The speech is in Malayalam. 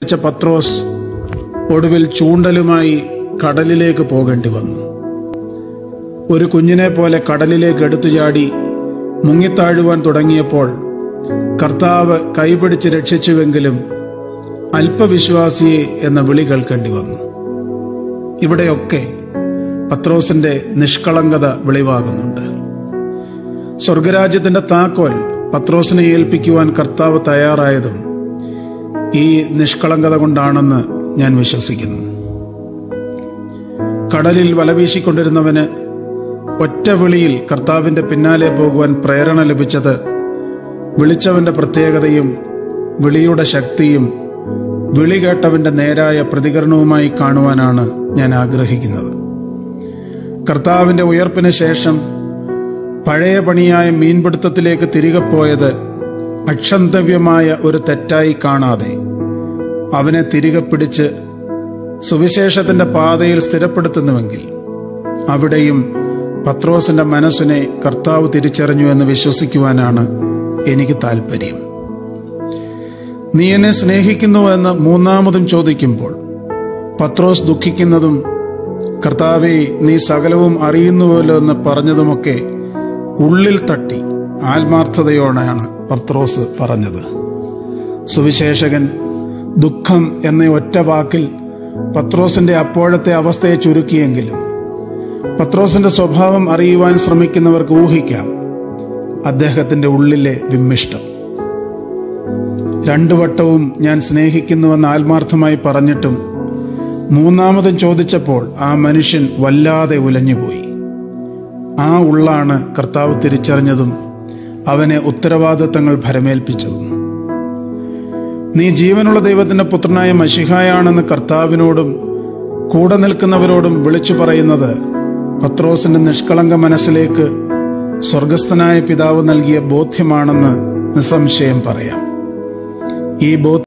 വെച്ച പത്രോസ് ഒടുവിൽ ചൂണ്ടലുമായി കടലിലേക്ക് പോകേണ്ടി വന്നു ഒരു കുഞ്ഞിനെ പോലെ കടലിലേക്ക് എടുത്തു ചാടി മുങ്ങിത്താഴുവാൻ തുടങ്ങിയപ്പോൾ കർത്താവ് കൈപിടിച്ച് രക്ഷിച്ചുവെങ്കിലും അല്പവിശ്വാസിയെ എന്ന വിളി കേൾക്കേണ്ടി വന്നു ഇവിടെയൊക്കെ പത്രോസിന്റെ നിഷ്കളങ്കത വെളിവാകുന്നുണ്ട് സ്വർഗരാജ്യത്തിന്റെ താക്കോൽ പത്രോസിനെ ഏൽപ്പിക്കുവാൻ കർത്താവ് തയ്യാറായതും ഈ നിഷ്കളങ്കത കൊണ്ടാണെന്ന് ഞാൻ വിശ്വസിക്കുന്നു കടലിൽ വലവീശിക്കൊണ്ടിരുന്നവന് ഒറ്റ വിളിയിൽ കർത്താവിന്റെ പിന്നാലെ പോകുവാൻ പ്രേരണ ലഭിച്ചത് വിളിച്ചവന്റെ പ്രത്യേകതയും വിളിയുടെ ശക്തിയും വിളി കേട്ടവന്റെ നേരായ പ്രതികരണവുമായി കാണുവാനാണ് ഞാൻ ആഗ്രഹിക്കുന്നത് കർത്താവിന്റെ ഉയർപ്പിന് ശേഷം പഴയ പണിയായ മീൻപിടുത്തത്തിലേക്ക് തിരികെ പോയത് അക്ഷന്തവ്യമായ ഒരു തെറ്റായി കാണാതെ അവനെ തിരികെ പിടിച്ച് സുവിശേഷത്തിന്റെ പാതയിൽ സ്ഥിരപ്പെടുത്തുന്നുവെങ്കിൽ അവിടെയും പത്രോസിന്റെ മനസ്സിനെ കർത്താവ് തിരിച്ചറിഞ്ഞു എന്ന് വിശ്വസിക്കുവാനാണ് എനിക്ക് താല്പര്യം നീ എന്നെ സ്നേഹിക്കുന്നുവെന്ന് മൂന്നാമതും ചോദിക്കുമ്പോൾ പത്രോസ് ദുഃഖിക്കുന്നതും കർത്താവെ നീ സകലവും അറിയുന്നുവല്ലോ എന്ന് പറഞ്ഞതുമൊക്കെ ഉള്ളിൽ തട്ടി ആത്മാർത്ഥതയോടെയാണ് പത്രോസ് പറഞ്ഞത് സുവിശേഷകൻ ദുഃഖം എന്ന ഒറ്റ വാക്കിൽ പത്രോസിന്റെ അപ്പോഴത്തെ അവസ്ഥയെ ചുരുക്കിയെങ്കിലും പത്രോസിന്റെ സ്വഭാവം അറിയുവാൻ ശ്രമിക്കുന്നവർക്ക് ഊഹിക്കാം അദ്ദേഹത്തിന്റെ ഉള്ളിലെ വിമ്മിഷ്ടം രണ്ടു വട്ടവും ഞാൻ സ്നേഹിക്കുന്നുവെന്ന് ആത്മാർത്ഥമായി പറഞ്ഞിട്ടും മൂന്നാമതും ചോദിച്ചപ്പോൾ ആ മനുഷ്യൻ വല്ലാതെ ഉലഞ്ഞുപോയി ആ ഉള്ളാണ് കർത്താവ് തിരിച്ചറിഞ്ഞതും അവനെ ഉത്തരവാദിത്തങ്ങൾ ഭരമേൽപ്പിച്ചതും നീ ജീവനുള്ള ദൈവത്തിന്റെ പുത്രനായ മഷിഹായാണെന്ന് കർത്താവിനോടും കൂടെ നിൽക്കുന്നവരോടും വിളിച്ചു പറയുന്നത് പത്രോസിന്റെ നിഷ്കളങ്ക മനസ്സിലേക്ക് സ്വർഗസ്ഥനായ പിതാവ് നൽകിയ ബോധ്യമാണെന്ന് നിസ്സംശയം പറയാം ഈ ബോധ്യം